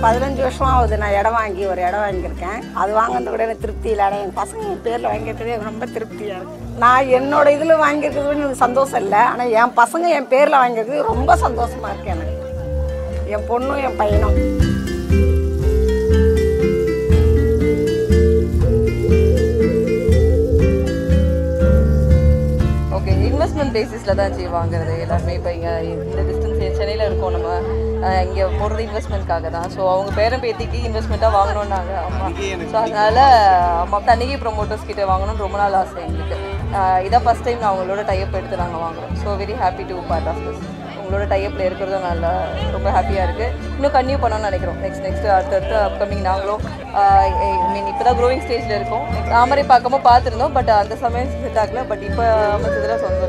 பதினஞ்சு வருஷம் ஆகுது நான் இடம் வாங்கி ஒரு இடம் வாங்கியிருக்கேன் அது வாங்கினது கூட எனக்கு திருப்தி இல்லை ஆனால் என் பசங்க என் பேரில் வாங்கியிருக்கிறது எனக்கு ரொம்ப திருப்தியாக இருக்கு நான் என்னோட இதில் வாங்கியிருக்கிறது கூட எனக்கு சந்தோஷம் இல்லை ஆனால் என் பசங்க என் பேரில் வாங்கியிருக்கிறது ரொம்ப சந்தோஷமாக இருக்கு எனக்கு என் பொண்ணும் என் பையனும் ஓகே இன்வெஸ்ட்மெண்ட் பேசிஸில் தான் ஜி வாங்குறது எல்லாருமே இப்போ இங்கே இந்த டிஸ்டன்ஸ் சென்னையில் இருக்கோம் நம்ம இங்கே போடுறது இன்வெஸ்ட்மெண்ட்காக தான் ஸோ அவங்க பேரன் பேத்திக்கு இன்வெஸ்ட்மெண்ட்டாக வாங்கணும்னாங்க அம்மா ஸோ அதனால் அம்மா தண்ணிகை ப்ரொமோட்டர்ஸ் கிட்ட வாங்கணும்னு ரொம்ப நாள் ஆசை எங்களுக்கு அஹ் இதான் ஃபஸ்ட் டைம் நான் அவங்களோட டைப் எடுத்து நாங்கள் வாங்குறோம் so very happy to part of this உங்களோட டைப்பில் இருக்கிறதும் நல்லா ரொம்ப ஹாப்பியாக இருக்குது இன்னும் கன்டினியூ பண்ணணும்னு நினைக்கிறோம் நெக்ஸ்ட் நெக்ஸ்ட் அடுத்தடுத்து அப்கமிங் நாங்களும் ஐ மீன் இப்போ தான் க்ரோவிங் ஸ்டேஜில் இருக்கோம் தாமரை பார்க்காம பார்த்துருந்தோம் பட் அந்த சமயம் செட் ஆகல பட் இப்போ அமைச்சதில் சந்தோஷம்